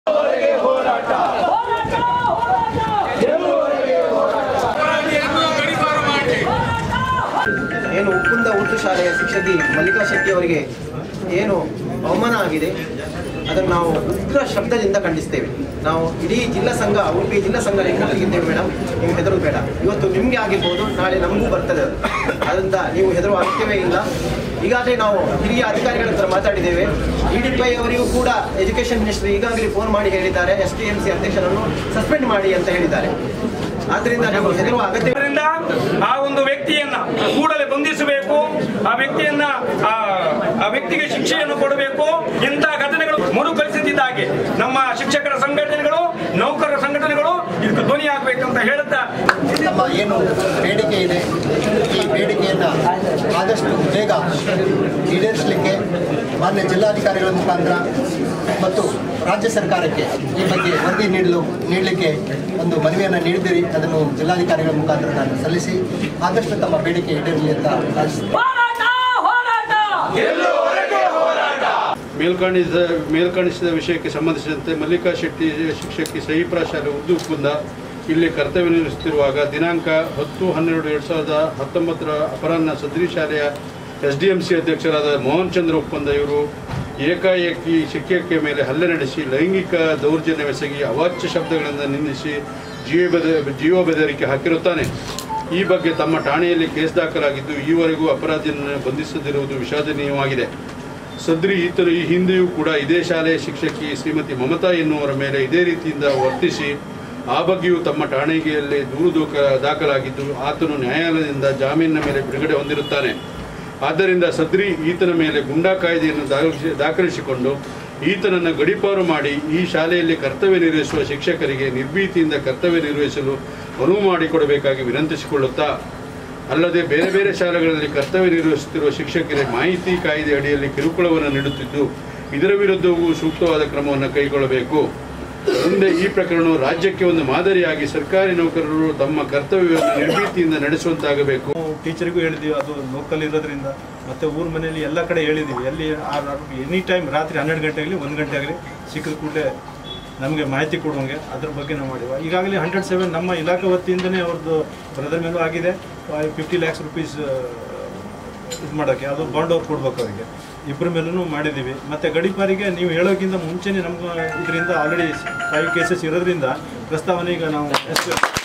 ಏನು ಉಪ್ಪುಂದ ಉರ್ದು ಶಾಲೆಯ ಶಿಕ್ಷಕಿ ಮಲ್ಲಿಕಾ ಶೆಟ್ಟಿ ಅವರಿಗೆ ಏನು ಅವಮಾನ ಆಗಿದೆ ಅದನ್ನು ನಾವು ಉಗ್ರ ಶಬ್ದದಿಂದ ಖಂಡಿಸ್ತೇವೆ ನಾವು ಇಡೀ ಜಿಲ್ಲಾ ಸಂಘ ಉಡುಪಿ ಜಿಲ್ಲಾ ಸಂಘ ಇದ್ದೇವೆ ಮೇಡಮ್ ನೀವು ಹೆದರೋದು ಬೇಡ ಇವತ್ತು ನಿಮಗೆ ಆಗಿರ್ಬೋದು ನಾಳೆ ನಮಗೂ ಬರ್ತದೆ ಅದು ಅದರಿಂದ ನೀವು ಹೆದರುವ ಅಗತ್ಯವೇ ಇಲ್ಲ ಈಗಾಗಲೇ ನಾವು ಹಿರಿಯ ಅಧಿಕಾರಿಗಳ ಹತ್ರ ಮಾತಾಡಿದ್ದೇವೆ ಇ ಡಿ ಪೈ ಅವರಿಗೂ ಕೂಡ ಎಜುಕೇಷನ್ ಮಿನಿಸ್ಟರ್ ಈಗಾಗಲೇ ಫೋನ್ ಮಾಡಿ ಹೇಳಿದ್ದಾರೆ ಎಸ್ ಟಿ ಎಂ ಸಿ ಅಧ್ಯಕ್ಷರನ್ನು ಸಸ್ಪೆಂಡ್ ಮಾಡಿ ಅಂತ ಹೇಳಿದ್ದಾರೆ ಆದ್ದರಿಂದ ನೀವು ಹೆದರುವ ಅಗತ್ಯ ಅದರಿಂದ ಆ ಒಂದು ವ್ಯಕ್ತಿಯನ್ನ ಕೂಡಲೇ ಬಂಧಿಸಬೇಕು ಆ ವ್ಯಕ್ತಿಯನ್ನ ಆ ಆ ವ್ಯಕ್ತಿಗೆ ಶಿಕ್ಷೆಯನ್ನು ಕೊಡಬೇಕು ಇಂಥ ಘಟನೆಗಳು ಮರುಕಳಿಸದಿದ್ದಾಗೆ ನಮ್ಮ ಶಿಕ್ಷಕರ ಸಂಘಟನೆಗಳು ನೌಕರರ ಸಂಘಟನೆಗಳು ಇದಕ್ಕೆ ಧ್ವನಿ ಆಗ್ಬೇಕಂತ ಹೇಳುತ್ತಾ ನಮ್ಮ ಏನು ಬೇಡಿಕೆ ಇದೆ ಈ ಬೇಡಿಕೆಯನ್ನು ಆದಷ್ಟು ಬೇಗ ಈಡೇರಿಸಲಿಕ್ಕೆ ಮಾನ್ಯ ಜಿಲ್ಲಾಧಿಕಾರಿಗಳ ಮುಖಾಂತರ ಮತ್ತು ರಾಜ್ಯ ಸರ್ಕಾರಕ್ಕೆ ಈ ಬಗ್ಗೆ ವರದಿ ನೀಡಲು ನೀಡಲಿಕ್ಕೆ ಒಂದು ಮನವಿಯನ್ನು ನೀಡಿದ್ದೀರಿ ಅದನ್ನು ಜಿಲ್ಲಾಧಿಕಾರಿಗಳ ಮುಖಾಂತರ ನಾನು ಸಲ್ಲಿಸಿ ಆದಷ್ಟು ತಮ್ಮ ಬೇಡಿಕೆ ಈಡೇರಲಿ ಅಂತ ಆಶಿಸ್ತೀನಿ ಮೇಲ್ಕಾಣಿಸಿದ ಮೇಲ್ಕಾಣಿಸಿದ ವಿಷಯಕ್ಕೆ ಸಂಬಂಧಿಸಿದಂತೆ ಮಲ್ಲಿಕಾ ಶೆಟ್ಟಿ ಶಿಕ್ಷಕಿ ಸಹಿಪ್ರಾ ಶಾಲೆ ಉರ್ದು ಕುಂದ ಇಲ್ಲಿ ಕರ್ತವ್ಯ ನಿರ್ವಹಿಸುತ್ತಿರುವಾಗ ದಿನಾಂಕ ಹತ್ತು ಹನ್ನೆರಡು ಎರಡು ಸಾವಿರದ ಹತ್ತೊಂಬತ್ತರ ಅಪರಾಹ್ನ ಸದ್ರಿ ಶಾಲೆಯ ಎಸ್ ಡಿ ಎಂ ಸಿ ಅಧ್ಯಕ್ಷರಾದ ಮೋಹನ್ ಚಂದ್ರ ಒಪ್ಪಂದ ಇವರು ಏಕಾಏಕಿ ಶಿಕ್ಷಕಿಯ ಮೇಲೆ ಹಲ್ಲೆ ನಡೆಸಿ ಲೈಂಗಿಕ ದೌರ್ಜನ್ಯವೆಸಗಿ ಅವಾಚ್ಯ ಶಬ್ದಗಳಿಂದ ನಿಂದಿಸಿ ಜೀವ ಬೆದ ಜೀವ ಬೆದರಿಕೆ ಹಾಕಿರುತ್ತಾನೆ ಈ ಬಗ್ಗೆ ತಮ್ಮ ಠಾಣೆಯಲ್ಲಿ ಕೇಸ್ ದಾಖಲಾಗಿದ್ದು ಈವರೆಗೂ ಅಪರಾಧಿಯನ್ನು ಬಂಧಿಸದಿರುವುದು ವಿಷಾದನೀಯವಾಗಿದೆ ಸದ್ರಿ ಈತನು ಈ ಹಿಂದೆಯೂ ಕೂಡ ಇದೇ ಶಾಲೆಯ ಶಿಕ್ಷಕಿ ಶ್ರೀಮತಿ ಮಮತಾ ಎನ್ನುವರ ಮೇಲೆ ಇದೇ ರೀತಿಯಿಂದ ವರ್ತಿಸಿ ಆ ಬಗ್ಗೆಯೂ ತಮ್ಮ ಠಾಣೆಯಲ್ಲಿ ದೂರು ದೂಕ- ದಾಖಲಾಗಿದ್ದು ಆತನು ನ್ಯಾಯಾಲಯದಿಂದ ಜಾಮೀನಿನ ಮೇಲೆ ಬಿಡುಗಡೆ ಹೊಂದಿರುತ್ತಾನೆ ಆದ್ದರಿಂದ ಸದ್ರಿ ಈತನ ಮೇಲೆ ಗುಂಡಾ ಕಾಯ್ದೆಯನ್ನು ದಾಖಲಿಸಿ- ದಾಖಲಿಸಿಕೊಂಡು ಈತನನ್ನು ಗಡೀಪಾರು ಮಾಡಿ ಈ ಶಾಲೆಯಲ್ಲಿ ಕರ್ತವ್ಯ ನಿರ್ವಹಿಸುವ ಶಿಕ್ಷಕರಿಗೆ ನಿರ್ಭೀತಿಯಿಂದ ಕರ್ತವ್ಯ ನಿರ್ವಹಿಸಲು ಅನುವು ಮಾಡಿಕೊಡಬೇಕಾಗಿ ವಿನಂತಿಸಿಕೊಳ್ಳುತ್ತಾ ಅಲ್ಲದೆ ಬೇರೆ ಬೇರೆ ಶಾಲೆಗಳಲ್ಲಿ ಕರ್ತವ್ಯ ನಿರ್ವಹಿಸುತ್ತಿರುವ ಶಿಕ್ಷಕರಿಗೆ ಮಾಹಿತಿ ಕಾಯ್ದೆ ಅಡಿಯಲ್ಲಿ ಕಿರುಕುಳವನ್ನು ನೀಡುತ್ತಿದ್ದು ಇದರ ವಿರುದ್ಧವೂ ಸೂಕ್ತವಾದ ಕ್ರಮವನ್ನು ಕೈಗೊಳ್ಳಬೇಕು ಮುಂದೆ ಈ ಪ್ರಕರಣವು ರಾಜ್ಯಕ್ಕೆ ಒಂದು ಮಾದರಿಯಾಗಿ ಸರ್ಕಾರಿ ನೌಕರರು ತಮ್ಮ ಕರ್ತವ್ಯವನ್ನು ನಿರ್ಭೀತಿಯಿಂದ ನಡೆಸುವಂತಾಗಬೇಕು ನಾವು ಟೀಚರಿಗೂ ಹೇಳಿದ್ದೀವಿ ಅದು ಲೋಕಲ್ ಇರೋದ್ರಿಂದ ಮತ್ತೆ ಊರ ಮನೆಯಲ್ಲಿ ಎಲ್ಲ ಕಡೆ ಹೇಳಿದ್ದೀವಿ ಎಲ್ಲಿ ಎನಿ ಟೈಮ್ ರಾತ್ರಿ ಹನ್ನೆರಡು ಗಂಟೆ ಆಗಲಿ ಒಂದು ಗಂಟೆ ಆಗಲಿ ಸಿಕ್ಕಿದ ಕೂಡಲೇ ನಮಗೆ ಮಾಹಿತಿ ಕೊಡುವಂಗೆ ಅದ್ರ ಬಗ್ಗೆ ನಾವು ಮಾಡಿವ ಈಗಾಗಲೇ ಹಂಡ್ರೆಡ್ ಸೆವೆನ್ ನಮ್ಮ ಇಲಾಖೆ ವತಿಯಿಂದನೇ ಅವ್ರದ್ದು ಬ್ರದರ್ ಮೇಲೂ ಆಗಿದೆ ಫಿಫ್ಟಿ ಲ್ಯಾಕ್ಸ್ ರುಪೀಸ್ ಇದು ಮಾಡೋಕ್ಕೆ ಅದು ಬಾಂಡ್ ಅವ್ರು ಕೊಡ್ಬೇಕು ಅವರಿಗೆ ಇಬ್ಬರ ಮೇಲೂ ಮಾಡಿದ್ದೀವಿ ಮತ್ತು ಗಡಿಪಾರಿಗೆ ನೀವು ಹೇಳೋಕ್ಕಿಂತ ಮುಂಚೆನೇ ನಮ್ಗೆ ಇದರಿಂದ ಆಲ್ರೆಡಿ ಫೈವ್ ಕೇಸಸ್ ಇರೋದ್ರಿಂದ ಪ್ರಸ್ತಾವನೆ ಈಗ ನಾವು